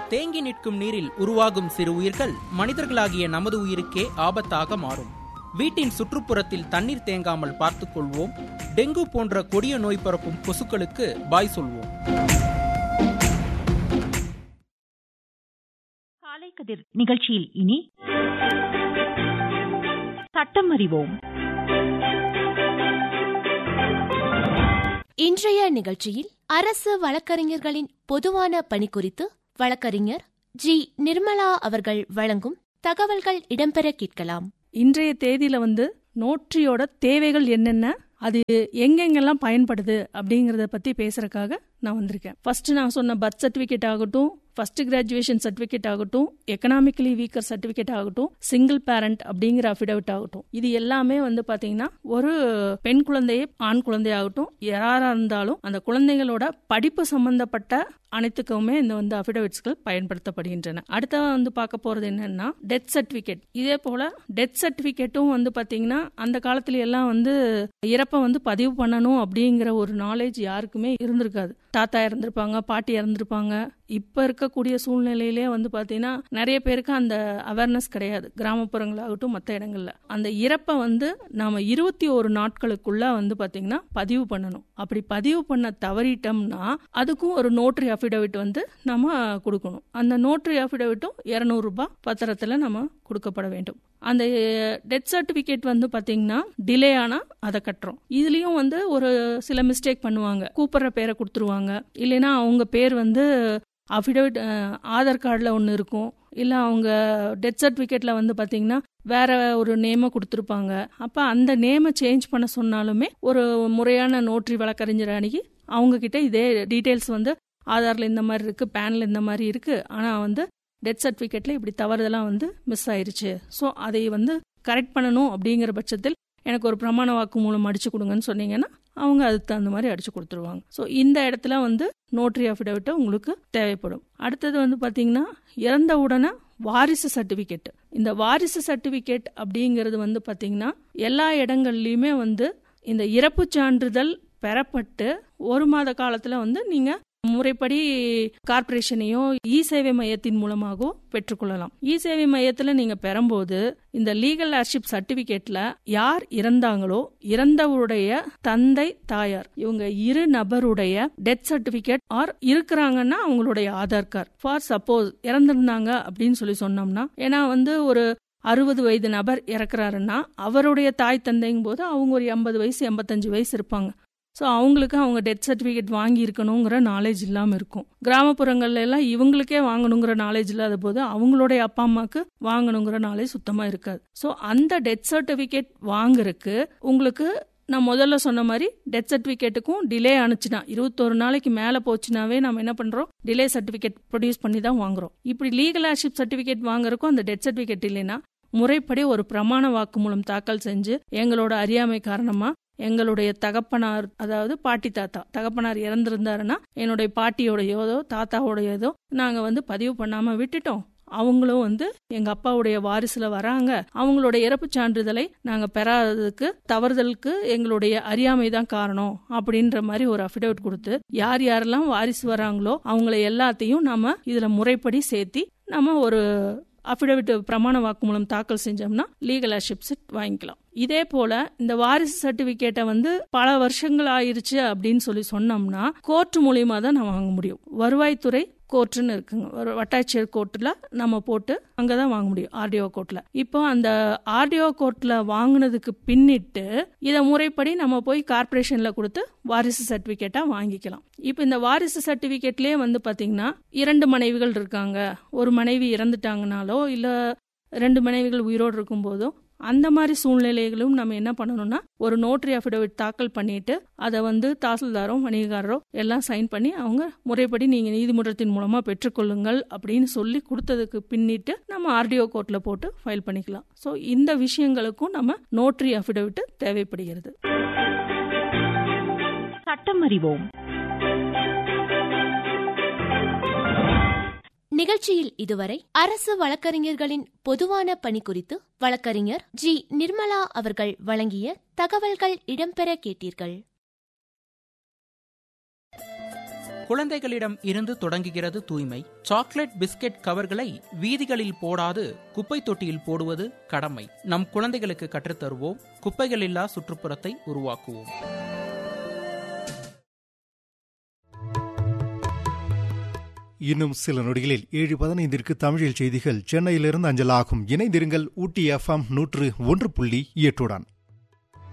தேங்கி நிற்கும் நீரில் உருவாகும் சிறு உயிர்கள் மனிதர்களாகிய நமது உயிருக்கே ஆபத்தாக மாறும் வீட்டின் சுற்றுப்புறத்தில் தண்ணீர் தேங்காமல் பார்த்துக் கொள்வோம் டெங்கு போன்ற கொடிய நோய் பரப்பும் கொசுக்களுக்கு பாய் சொல்வோம் காலை கதிர் நிகழ்ச்சியில் இனி சட்டம் அறிவோம் இன்றைய நிகழ்ச்சியில் அரசு வழக்கறிஞர்களின் பொதுவான பணி குறித்து வழக்கறிஞர் ஜி நிர்மலா அவர்கள் வழங்கும் தகவல்கள் இடம்பெற கேட்கலாம் இன்றைய தேதியில வந்து நோட்டரியோட தேவைகள் என்னென்ன அது எங்கெங்கெல்லாம் பயன்படுது அப்படிங்கறத பத்தி பேசுறதுக்காக நான் வந்திருக்கேன் ஃபர்ஸ்ட் நான் சொன்ன பர்த் சர்டிபிகேட் ஆகட்டும் ஃபர்ஸ்ட் கிராஜுவேஷன் சர்டிபிகேட் ஆகட்டும் எக்கனாமிக்கலி வீக்கர் சர்டிபிகேட் ஆகட்டும் சிங்கிள் பேரண்ட் அப்படிங்கிற அஃபிடவிட் ஆகட்டும் இது எல்லாமே வந்து பாத்தீங்கன்னா ஒரு பெண் குழந்தையை ஆண் குழந்தையாகட்டும் யாரா இருந்தாலும் அந்த குழந்தைகளோட படிப்பு சம்பந்தப்பட்ட அனைத்துக்குமே இந்த வந்து அஃபிடவிட்ஸ்கள் பயன்படுத்தப்படுகின்றன அடுத்த வந்து பார்க்க போறது என்னன்னா டெத் சர்டிபிகேட் இதே போல டெத் சர்டிபிகேட்டும் வந்து பாத்தீங்கன்னா அந்த காலத்துல எல்லாம் வந்து இறப்ப வந்து பதிவு பண்ணணும் அப்படிங்கிற ஒரு நாலேஜ் யாருக்குமே இருந்திருக்காது தாத்தா இறந்திருப்பாங்க பாட்டி இறந்திருப்பாங்க இப்ப இருக்கக்கூடிய சூழ்நிலையிலே வந்து பாத்தீங்கன்னா நிறைய பேருக்கு அந்த அவேர்னஸ் கிடையாது கிராமப்புறங்களாகட்டும் மற்ற இடங்கள்ல அந்த இறப்பை வந்து நாம இருபத்தி ஒரு நாட்களுக்குள்ள வந்து பாத்தீங்கன்னா பதிவு பண்ணணும் அப்படி பதிவு பண்ண தவறிட்டோம்னா அதுக்கும் ஒரு நோட்ரி அஃபிடவிட் வந்து நம்ம கொடுக்கணும் அந்த நோட்ரி அஃபிடவிட்டும் இருநூறு ரூபாய் பத்திரத்துல நம்ம கொடுக்கப்பட வேண்டும் அந்த டெத் சர்டிபிகேட் வந்து பாத்தீங்கன்னா டிலே ஆனா அதை கட்டுறோம் இதுலயும் வந்து ஒரு சில மிஸ்டேக் பண்ணுவாங்க கூப்பிடுற பேரை கொடுத்துருவாங்க இல்லைன்னா அவங்க பேர் வந்து அஃபிடவிட் ஆதார் கார்டில் ஒன்று இருக்கும் இல்லை அவங்க டெத் சர்டிஃபிகேட்டில் வந்து பார்த்தீங்கன்னா வேற ஒரு நேமை கொடுத்துருப்பாங்க அப்போ அந்த நேமை சேஞ்ச் பண்ண சொன்னாலுமே ஒரு முறையான நோட்ரி வழக்கறிஞர் அணுகி அவங்க கிட்ட இதே டீட்டெயில்ஸ் வந்து ஆதாரில் இந்த மாதிரி இருக்கு பேனில் இந்த மாதிரி இருக்கு ஆனால் வந்து டெத் சர்டிஃபிகேட்ல இப்படி தவறுதெல்லாம் வந்து மிஸ் ஆயிருச்சு ஸோ அதை வந்து கரெக்ட் பண்ணணும் அப்படிங்கிற பட்சத்தில் எனக்கு ஒரு பிரமாண வாக்கு மூலம் அடிச்சு கொடுங்கன்னு சொன்னீங்கன்னா அவங்க அதுக்கு தகுந்த மாதிரி அடிச்சு கொடுத்துருவாங்க ஸோ இந்த இடத்துல வந்து நோட்ரி அஃபிடவிட் உங்களுக்கு தேவைப்படும் அடுத்தது வந்து பார்த்தீங்கன்னா இறந்த உடனே வாரிசு சர்டிபிகேட் இந்த வாரிசு சர்டிபிகேட் அப்படிங்கிறது வந்து பார்த்தீங்கன்னா எல்லா இடங்கள்லையுமே வந்து இந்த இறப்பு சான்றிதழ் பெறப்பட்டு ஒரு மாத காலத்துல வந்து நீங்க முறைப்படி கார்பரேஷனையோ இ சேவை மையத்தின் மூலமாகவோ பெற்றுக்கொள்ளலாம் இ சேவை மையத்துல நீங்க பெறும்போது இந்த லீகல் ஏர்ஷிப் சர்டிபிகேட்ல யார் இறந்தாங்களோ இறந்தவருடைய தந்தை தாயார் இவங்க இரு நபருடைய டெத் சர்டிபிகேட் ஆர் இருக்கிறாங்கன்னா அவங்களுடைய ஆதார் கார்டு ஃபார் சப்போஸ் இறந்திருந்தாங்க அப்படின்னு சொல்லி சொன்னோம்னா ஏன்னா வந்து ஒரு அறுபது வயது நபர் இறக்குறாருன்னா அவருடைய தாய் தந்தைங்கும் போது அவங்க ஒரு எண்பது வயசு எண்பத்தஞ்சு வயசு இருப்பாங்க ஸோ அவங்களுக்கு அவங்க டெத் சர்டிஃபிகேட் வாங்கி இருக்கணுங்கிற நாலேஜ் இல்லாமல் இருக்கும் கிராமப்புறங்கள்ல எல்லாம் இவங்களுக்கே வாங்கணுங்கிற நாலேஜ் இல்லாத போது அவங்களுடைய அப்பா அம்மாவுக்கு வாங்கணுங்கிற நாலேஜ் சுத்தமாக இருக்காது ஸோ அந்த டெத் சர்டிஃபிகேட் வாங்குறதுக்கு உங்களுக்கு நான் முதல்ல சொன்ன மாதிரி டெத் சர்டிஃபிகேட்டுக்கும் டிலே ஆனிச்சுனா இருபத்தொரு நாளைக்கு மேலே போச்சுனாவே நம்ம என்ன பண்ணுறோம் டிலே சர்டிஃபிகேட் ப்ரொடியூஸ் பண்ணி தான் வாங்குறோம் இப்படி லீகல் ஆர்ஷிப் சர்டிஃபிகேட் வாங்குறதுக்கும் அந்த டெத் சர்டிஃபிகேட் இல்லைன்னா முறைப்படி ஒரு பிரமாண வாக்குமூலம் தாக்கல் செஞ்சு எங்களோட அறியாமை காரணமா எங்களுடைய தகப்பனார் அதாவது பாட்டி தாத்தா தகப்பனார் இறந்திருந்தாருன்னா என்னுடைய பாட்டியோடையதோ தாத்தாவோடையதோ நாங்க வந்து பதிவு பண்ணாம விட்டுட்டோம் அவங்களும் வந்து எங்க அப்பாவுடைய வாரிசுல வராங்க அவங்களுடைய இறப்பு சான்றிதழை நாங்க பெறாததுக்கு தவறுதலுக்கு எங்களுடைய அறியாமை தான் காரணம் அப்படின்ற மாதிரி ஒரு அபிடவிட் கொடுத்து யார் யாரெல்லாம் வாரிசு வராங்களோ அவங்கள எல்லாத்தையும் நாம இதுல முறைப்படி சேர்த்தி நம்ம ஒரு அபிடவிட் பிரமாண வாக்குமூலம் தாக்கல் செஞ்சோம்னா லீகல் ஏர்ஷிப் செட் வாங்கிக்கலாம் இதே போல இந்த வாரிசு சர்டிபிகேட்டை வந்து பல வருஷங்கள் ஆயிருச்சு அப்படின்னு சொல்லி சொன்னோம்னா கோர்ட் மூலியமா தான் நம்ம வாங்க முடியும் வருவாய்த்துறை கோர்ட்டுன்னு இருக்குங்க ஒரு வட்டாட்சியர் கோர்ட்டில் நம்ம போட்டு அங்கே தான் வாங்க முடியும் ஆர்டிஓ கோர்ட்டில் இப்போ அந்த ஆர்டிஓ கோர்ட்டில் வாங்கினதுக்கு பின்னிட்டு இதை முறைப்படி நம்ம போய் கார்பரேஷனில் கொடுத்து வாரிசு சர்டிஃபிகேட்டாக வாங்கிக்கலாம் இப்போ இந்த வாரிசு சர்டிஃபிகேட்லேயே வந்து பார்த்தீங்கன்னா இரண்டு மனைவிகள் இருக்காங்க ஒரு மனைவி இறந்துட்டாங்கனாலோ இல்லை ரெண்டு மனைவிகள் உயிரோடு இருக்கும்போதோ அந்த மாதிரி சூழ்நிலைகளும் நம்ம என்ன பண்ணணும்னா ஒரு நோட்டரி அஃபிடவிட் தாக்கல் பண்ணிட்டு அதை வந்து தாசில்தாரோ வணிகக்காரரோ எல்லாம் சைன் பண்ணி அவங்க முறைப்படி நீங்க நீதிமன்றத்தின் மூலமா பெற்றுக்கொள்ளுங்கள் அப்படின்னு சொல்லி கொடுத்ததுக்கு பின்னிட்டு நம்ம ஆர்டிஓ கோர்ட்ல போட்டு ஃபைல் பண்ணிக்கலாம் ஸோ இந்த விஷயங்களுக்கும் நம்ம நோட்டரி அஃபிடவிட் தேவைப்படுகிறது சட்டம் அறிவோம் நிகழ்ச்சியில் இதுவரை அரசு வழக்கறிஞர்களின் பொதுவான பணி குறித்து வழக்கறிஞர் ஜி நிர்மலா அவர்கள் வழங்கிய தகவல்கள் இடம்பெற கேட்டீர்கள் குழந்தைகளிடம் இருந்து தொடங்குகிறது தூய்மை சாக்லேட் பிஸ்கெட் கவர்களை வீதிகளில் போடாது குப்பை தொட்டியில் போடுவது கடமை நம் குழந்தைகளுக்கு கற்றுத்தருவோம் குப்பைகளில்லா சுற்றுப்புறத்தை உருவாக்குவோம் இன்னும் சில நொடிகளில் ஏழு பதினைந்திற்கு தமிழில் செய்திகள் சென்னையிலிருந்து அஞ்சலாகும் இணைந்திருங்கள் ஊட்டி எஃப்எம் நூற்று ஒன்று புள்ளி எட்டுடன்